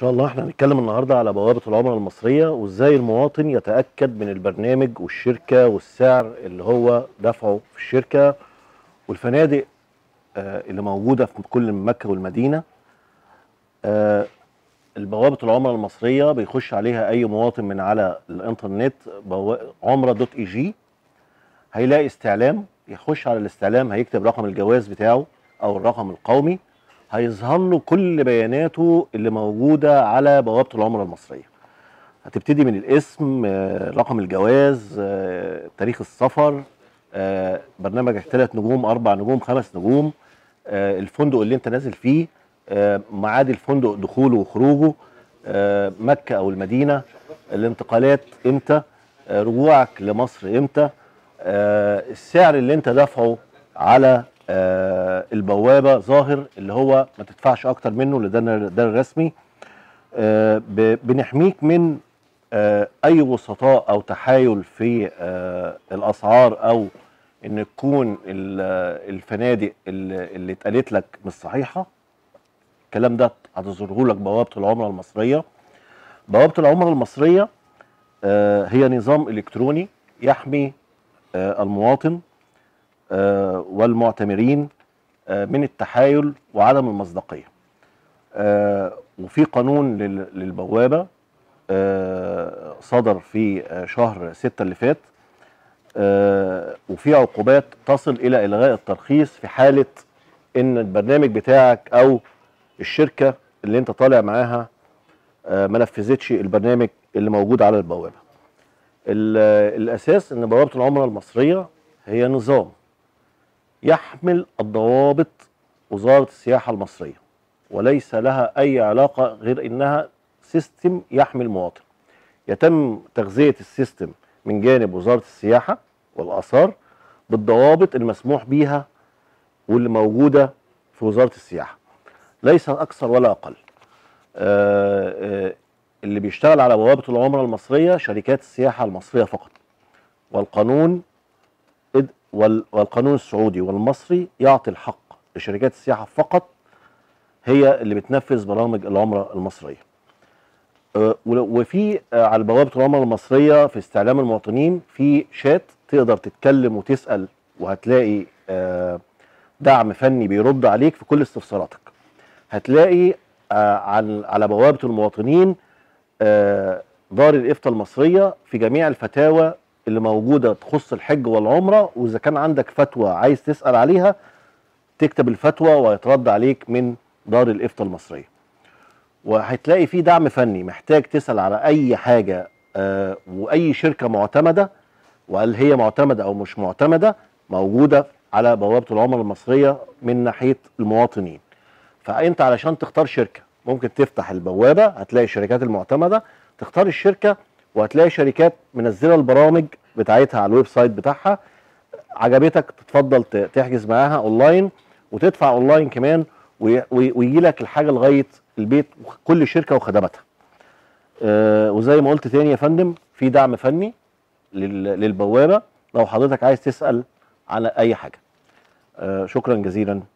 شاء الله احنا هنتكلم النهارده على بوابه العمله المصريه وازاي المواطن يتاكد من البرنامج والشركه والسعر اللي هو دفعه في الشركه والفنادق آه، اللي موجوده في كل مكه والمدينه آه، البوابه العمله المصريه بيخش عليها اي مواطن من على الانترنت بوا- عمره دوت اي جي هيلاقي استعلام يخش على الاستعلام هيكتب رقم الجواز بتاعه او الرقم القومي هيظهر له كل بياناته اللي موجوده على بوابه العمره المصريه هتبتدي من الاسم آه، رقم الجواز آه، تاريخ السفر آه، برنامجك ثلاث نجوم اربع نجوم خمس نجوم آه، الفندق اللي انت نازل فيه آه، ميعاد الفندق دخوله وخروجه آه، مكه او المدينه الانتقالات امتى آه، رجوعك لمصر امتى آه، السعر اللي انت دافعه على آه، البوابه ظاهر اللي هو ما تدفعش اكتر منه لده ده الرسمي آه، ب- بنحميك من آه، اي وسطاء او تحايل في آه، الاسعار او ان تكون ال- آه، الفنادق اللي اللي اتقالت لك مش صحيحه الكلام ده هتظهره لك بوابه العمره المصريه بوابه العمره المصريه آه، هي نظام الكتروني يحمي آه، المواطن آه، والمعتمرين آه، من التحايل وعدم المصداقيه آه، وفي قانون لل- للبوابه آه، صدر في آه، شهر ستة اللي فات آه، وفي عقوبات تصل الى الغاء الترخيص في حاله ان البرنامج بتاعك او الشركه اللي انت طالع معاها آه، ما نفذتش البرنامج اللي موجود على البوابه. ال- الاساس ان بوابه العمره المصريه هي نظام يحمل الضوابط وزاره السياحه المصريه وليس لها اي علاقه غير انها سيستم يحمي المواطن. يتم تغذيه السيستم من جانب وزاره السياحه والاثار بالضوابط المسموح بيها واللي موجوده في وزاره السياحه. ليس اكثر ولا اقل. آه، آه، اللي بيشتغل على بوابه العمره المصريه شركات السياحه المصريه فقط. والقانون إد- وال- والقانون السعودي والمصري يعطي الحق لشركات السياحه فقط هي اللي بتنفذ برامج العمره المصريه. آه، ول- وفي آه، على بوابه العمره المصريه في استعلام المواطنين في شات تقدر تتكلم وتسال وهتلاقي آه، دعم فني بيرد عليك في كل استفساراتك. هتلاقي آه، على على بوابه المواطنين آه، دار الافتاء المصريه في جميع الفتاوى اللي موجوده تخص الحج والعمره واذا كان عندك فتوى عايز تسال عليها تكتب الفتوى وهيترد عليك من دار الافتاء المصريه. وهتلاقي في دعم فني محتاج تسال على اي حاجه آه، واي شركه معتمده وهل هي معتمده او مش معتمده موجوده على بوابه العمله المصريه من ناحيه المواطنين. فانت علشان تختار شركه ممكن تفتح البوابه هتلاقي الشركات المعتمده تختار الشركه وهتلاقي شركات منزله البرامج بتاعتها على الويب سايت بتاعها عجبتك تتفضل ت- تحجز معاها اونلاين وتدفع اونلاين كمان ويجي لك الحاجه لغايه البيت كل شركه وخدماتها. آه، وزي ما قلت تاني يا فندم في دعم فني لل- للبوابه لو حضرتك عايز تسال على اي حاجه. آه، شكرا جزيلا